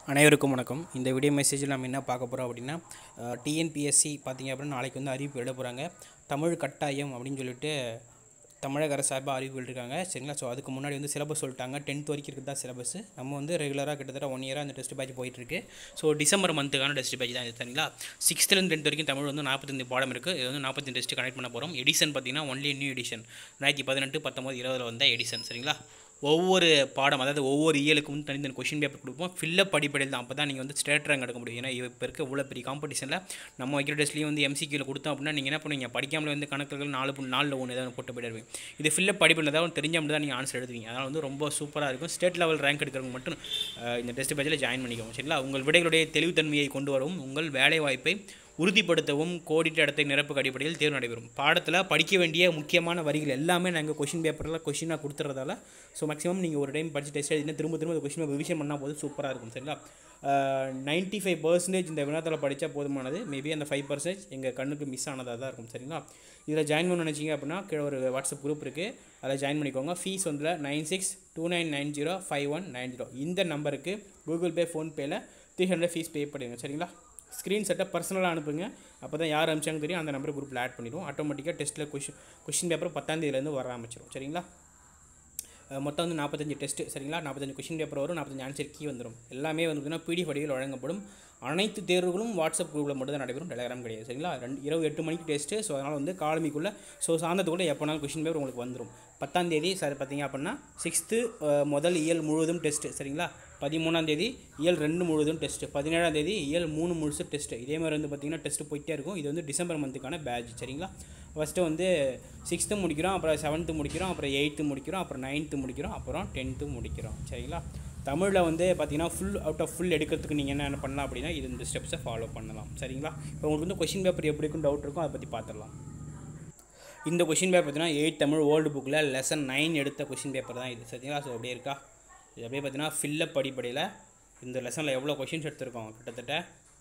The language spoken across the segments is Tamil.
அனைவருக்கும் வணக்கம் இந்த வீடியோ மெசேஜில் நம்ம என்ன பார்க்க போகிறோம் அப்படின்னா டிஎன்பிஎஸ்சி பார்த்தீங்க அப்படின்னா நாளைக்கு வந்து அறிவிப்பு எழுத போகிறாங்க தமிழ் கட்டாயம் அப்படின்னு சொல்லிட்டு தமிழக அரசு சார்பாக அறிவிப்பு இருக்காங்க சரிங்களா ஸோ அதுக்கு முன்னாடி வந்து சிலபஸ் சொல்லிட்டாங்க டென்த் வரைக்கும் இருக்குது தான் சிலபஸ் நம்ம வந்து ரெகுலராக கிட்டத்தட்ட ஒன் இயராக அந்த டெஸ்ட் பேட்ச் போயிட்டுருக்கு ஸோ டிசம்பர் மந்த்துக்கான டெஸ்ட் பேட்ச் தான் இது சரிங்களா சிக்ஸ்த்துலேருந்து டென்த் வரைக்கும் தமிழ் வந்து நாற்பத்தஞ்சு பாடம் இருக்குது இது வந்து நாற்பத்தஞ்சு டெஸ்ட் கனெக்ட் பண்ண போகிறோம் எடிஷன் பார்த்தீங்கன்னா ஒன்லி நியூ எடிஷன் ரெண்டாயிரத்தி பதினெட்டு பத்தொம்பது இருபதில் வந்த எடிஷன் சரிங்களா ஒவ்வொரு பாடம் அதாவது ஒவ்வொரு இயலுக்கும் வந்து தனித்தனி கொஷின் பேப்பர் கொடுப்போம் ஃபில்லப் அடிப்படையில் தான் அப்போ தான் நீங்கள் வந்து ஸ்டேட் ரேங்க் எடுக்க முடியும் ஏன்னா இப்போ இருக்க இவ்வளோ பெரிய காம்படிஷனில் நம்ம வைக்கிற டெஸ்ட்லேயும் வந்து எம்சிக்யூவில் கொடுத்தோம் அப்படின்னா நீங்கள் என்ன பண்ணுவீங்க படிக்காமல் வந்து கணக்குகள் நாலு புள்ளி நாலில் ஒன்று ஏதாவது போட்டு போயிடுவீங்க இது ஃபில்லப் அடிப்படையில் தான் தெரிஞ்ச மட்டும் தான் நீங்கள் ஆன்சர் எழுதுவீங்க அதனால் வந்து ரொம்ப சூப்பராக இருக்கும் ஸ்டேட் லெவல் ரேங்க் எடுக்கிறவங்க மட்டும் அஹ், இந்த டெஸ்ட் பேட்சில் ஜாயின் பண்ணிக்கோங்க சரிங்களா உங்கள் விடைகளுடைய தெளிவுத்தன்மையை கொண்டு வரவும் உங்கள் வேலை வாய்ப்பை உறுதிப்படுத்தவும் கோடிட்ட இடத்தை நிரப்புக்கு அடிப்படையில் தேர்வு நடைபெறும் பாடத்தில் படிக்க வேண்டிய முக்கியமான வரிகள் எல்லாமே நாங்கள் கொஷின் பேப்பரில் கொஷினாக கொடுத்துறதால ஸோ மேக்ஸிமம் நீங்கள் ஒரு டைம் படித்து டெஸ்ட் எழுதினா திரும்ப திரும்ப அந்த கொஷின் ரிவிஷன் பண்ணால் போது சூப்பராக இருக்கும் சரிங்களா நைன்ட்டி ஃபைவ் பர்சன்டேஜ் இந்த வினாத்தில் படித்தா போதுமானது மேபி அந்த ஃபைவ் பர்சன்டேஜ் எங்கள் கண்ணுக்கு மிஸ் ஆனதாக தான் இருக்கும் சரிங்களா இதில் ஜாயின் பண்ண நினச்சிங்க அப்படின்னா கீழே ஒரு வாட்ஸ்அப் குரூப் இருக்குது அதில் ஜாயின் பண்ணிக்கோங்க ஃபீஸ் வந்து nine six two nine nine zero five one nine zero இந்த நம்பருக்கு கூகுள் பே ஃபோன்பேயில் த்ரீ ஹண்ட்ரட் ஃபீஸ் பே பண்ணிடுங்க சரிங்களா ஸ்க்ரீன்ஷாட்டை பர்சனலாக அனுப்புங்க அப்போ தான் யார் அனுப்பிச்சாங்க தெரியும் அந்த நம்பர் குரூப்பில் ஆட் பண்ணிடுவோம் ஆட்டோமேட்டிக்காக டெஸ்ட்டில் கொஷின் கொஷின் பேப்பர் பத்தாந்தேதியிலேருந்து வர ஆரம்பிச்சிடும் சரிங்களா அஹ் மொத்தம் வந்து நாற்பத்தஞ்சு டெஸ்ட்டு சரிங்களா நாற்பத்தஞ்சு கொஷின் பேப்பர் வரும் நாற்பத்தஞ்சு ஆன்சர் கீ வந்துடும் எல்லாமே வந்து பார்த்தீங்கன்னா பிடிஎஃப் வடிவில் வழங்கப்படும் அனைத்து தேர்வுகளும் வாட்ஸ்அப் குரூப்பில் மட்டும் தான் நடைபெறும் டெலிகிராம் கிடையாது சரிங்களா ரெண்டு இரவு எட்டு மணிக்கு டெஸ்ட்டு ஸோ அதனால் வந்து காலமிக்குள்ளே ஸோ சாயந்தரத்துக்குள்ளே எப்போனாலும் கொஷின் பேப்பர் உங்களுக்கு வந்துடும் பத்தாம் தேதி சார் பார்த்தீங்க அப்படின்னா சிக்ஸ்த்து முதல் இயல் முழுவதும் டெஸ்ட்டு சரிங்களா பதிமூணாம் தேதி இயல் ரெண்டு முழுவதும் டெஸ்ட்டு பதினேழாம் தேதி இயல் மூணு முழுசு டெஸ்ட்டு இதே மாதிரி வந்து பார்த்திங்கன்னா டெஸ்ட்டு போயிட்டே இருக்கும் இது வந்து டிசம்பர் மந்த்துக்கான பேட்ச் சரிங்களா ஃபஸ்ட்டு வந்து சிக்ஸ்த்து முடிக்கிறோம் அப்புறம் செவன்த்து முடிக்கிறோம் அப்புறம் எயித்து முடிக்கிறோம் அப்புறம் நைன்த்து முடிக்கிறோம் அப்புறம் டென்த்து முடிக்கிறோம் சரிங்களா தமிழில் வந்து பார்த்தீங்கன்னா ஃபுல் அவுட் ஆஃப் ஃபுல் எடுக்கிறதுக்கு நீங்கள் என்ன பண்ணலாம் அப்படின்னா இது இந்த ஸ்டெப்ஸை ஃபாலோ பண்ணலாம் சரிங்களா இப்போ உங்களுக்கு வந்து கொஷின் பேப்பர் எப்படி இருக்கும் டவுட் இருக்கும் அதை பற்றி பார்த்துடலாம் இந்த கொஷின் பேப்பர் பார்த்தீங்கன்னா எயிட் தமிழ் ஓல்டு புக்கில் லெசன் நைன் எடுத்த கொஷின் பேப்பர் தான் இது சரிங்களா ஸோ அப்படியே இருக்கா இது அப்படியே பார்த்தீங்கன்னா ஃபில்லப் அடிப்படையில் இந்த லெசனில் எவ்வளோ கொஷின்ஸ் எடுத்திருக்கோம் கிட்டத்தட்ட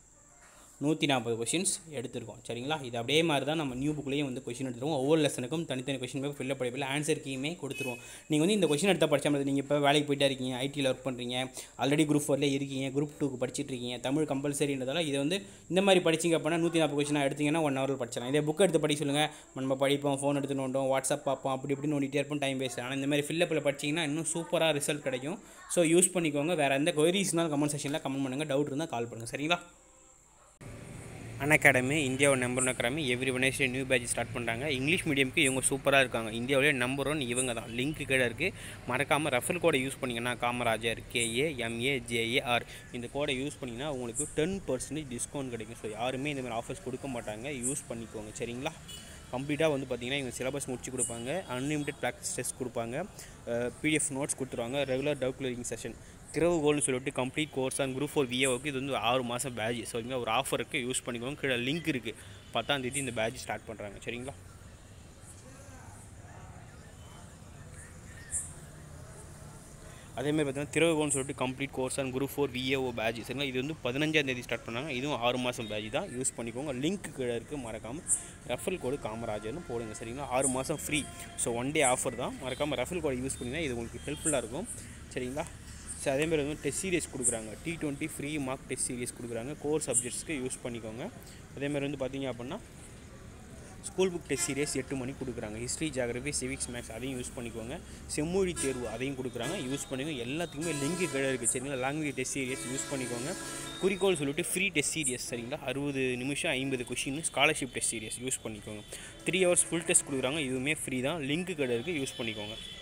நூற்றி நாற்பது கொஷின்ஸ் எடுத்திருக்கோம் சரிங்களா இது அப்படியே மாதிரி தான் நம்ம நியூ புக்லேயும் வந்து கொஷின் எடுத்துருவோம் ஒவ்வொரு லெசனுக்கும் தனித்தனி கொஷின் பேப்பர் ஃபில்லப் படிப்பில் ஆன்சர் கீயுமே கொடுத்துருவோம் நீங்கள் வந்து இந்த கொஷின் எடுத்தால் படிச்சா மாதிரி நீங்கள் இப்போ வேலைக்கு போயிட்டே இருக்கீங்க ஐடியில் ஒர்க் பண்ணுறீங்க ஆல்ரெடி குரூப் ஃபோரில் இருக்கீங்க குரூப் டூக்கு படிச்சிட்டு இருக்கீங்க தமிழ் கம்பல்சரின்றதால இதை வந்து இந்த மாதிரி படிச்சிங்க அப்படின்னா நூற்றி நாற்பது கொஷினாக எடுத்தீங்கன்னா ஒன் ஹவரில் படிச்சிடலாம் இதே புக் எடுத்து படிக்க சொல்லுங்கள் நம்ம படிப்போம் ஃபோன் எடுத்து நோண்டோம் வாட்ஸ்அப் பார்ப்போம் அப்படி இப்படி நோண்டிட்டே இருப்போம் டைம் வேஸ்ட் ஆனால் இந்த மாதிரி ஃபில்லப்பில் படிச்சிங்கன்னா இன்னும் சூப்பராக ரிசல்ட் கிடைக்கும் ஸோ யூஸ் பண்ணிக்கோங்க வேறு எந்த கொயரிஸ்னாலும் கமெண்ட் செக்ஷனில் கமெண்ட் பண்ணுங்கள் டவுட் இருந்தால் கால் பண்ணுங்கள் சரிங்களா அன் அகாடமி இந்தியாவோட number one academy every Wednesday new batch start பண்ணுறாங்க இங்கிலீஷ் மீடியம்க்கு இவங்க சூப்பராக இருக்காங்க இந்தியாவிலே நம்பர் ஒன் இவங்க தான் லிங்க் கீழே இருக்குது மறக்காமல் ரெஃபர் கோடை யூஸ் பண்ணிங்கன்னா காமராஜர் கேஏ எம்ஏ ஜேஏஆர் இந்த கோடை யூஸ் பண்ணிங்கன்னா உங்களுக்கு டென் பர்சன்டேஜ் டிஸ்கவுண்ட் கிடைக்கும் ஸோ யாருமே இந்த மாதிரி ஆஃபர்ஸ் கொடுக்க மாட்டாங்க யூஸ் பண்ணிக்கோங்க சரிங்களா கம்ப்ளீட்டாக வந்து பார்த்தீங்கன்னா இவங்க சிலபஸ் முடிச்சு கொடுப்பாங்க அன்லிமிட்டட் ப்ராக்டிஸ் டெஸ்ட் கொடுப்பாங்க பிடிஎஃப் நோட்ஸ் கொடுத்துருவாங்க ரெகுலர் டவுட் கிளியரிங் செஷன் திறவுகோல்னு சொல்லிட்டு complete course and group four விஏவுக்கு இது வந்து ஆறு மாதம் பேட்ச் சரிங்களா ஒரு ஆஃபர் இருக்குது யூஸ் பண்ணிக்கோங்க கீழே லிங்க் இருக்குது பத்தாம் தேதி இந்த பேட்ச் ஸ்டார்ட் பண்ணுறாங்க சரிங்களா அதேமாதிரி பார்த்தீங்கன்னா திறவுகோல்னு சொல்லிட்டு complete course and group four VAO batch சரிங்களா இது வந்து பதினஞ்சாம் தேதி ஸ்டார்ட் பண்ணாங்க இதுவும் ஆறு மாதம் பேட்ச் தான் யூஸ் பண்ணிக்கோங்க லிங்க் கீழே இருக்குது மறக்காமல் ரெஃபல் கோடு காமராஜர்னு போடுங்க சரிங்களா ஆறு மாதம் free so one day offer தான் மறக்காமல் ரெஃபல் கோடை யூஸ் பண்ணிங்கன்னா இது உங்களுக்கு ஹெல்ப்ஃபுல்லாக இருக்கும் சரிங்களா ஸோ அதேமாதிரி வந்து டெஸ்ட் சீரியஸ் கொடுக்குறாங்க டி twenty free mark test series கொடுக்குறாங்க கோர் சப்ஜெக்ட்ஸ்க்கு யூஸ் பண்ணிக்கோங்க அதேமாதிரி வந்து பார்த்தீங்க அப்படின்னா ஸ்கூல் புக் டெஸ்ட் சீரியஸ் எட்டு மணிக்கு கொடுக்குறாங்க ஹிஸ்ட்ரி ஜியாகிரபி சிவிக்ஸ் மேக்ஸ் அதையும் யூஸ் பண்ணிக்கோங்க செம்மொழி தேர்வு அதையும் கொடுக்குறாங்க யூஸ் பண்ணிக்கோங்க எல்லாத்துக்குமே லிங்க் கீழே இருக்குது சரிங்களா லாங்குவேஜ் டெஸ்ட் சீரியஸ் யூஸ் பண்ணிக்கோங்க குறிக்கோள் சொல்லிட்டு ஃப்ரீ டெஸ்ட் சீரியஸ் சரிங்களா அறுபது நிமிஷம் ஐம்பது question scholarship test series use பண்ணிக்கோங்க த்ரீ ஹவர்ஸ் ஃபுல் டெஸ்ட் கொடுக்குறாங்க இதுவுமே ஃப்ரீ தான் லிங்க் கீழே இருக்குது யூஸ் பண்ணிக்கோங்க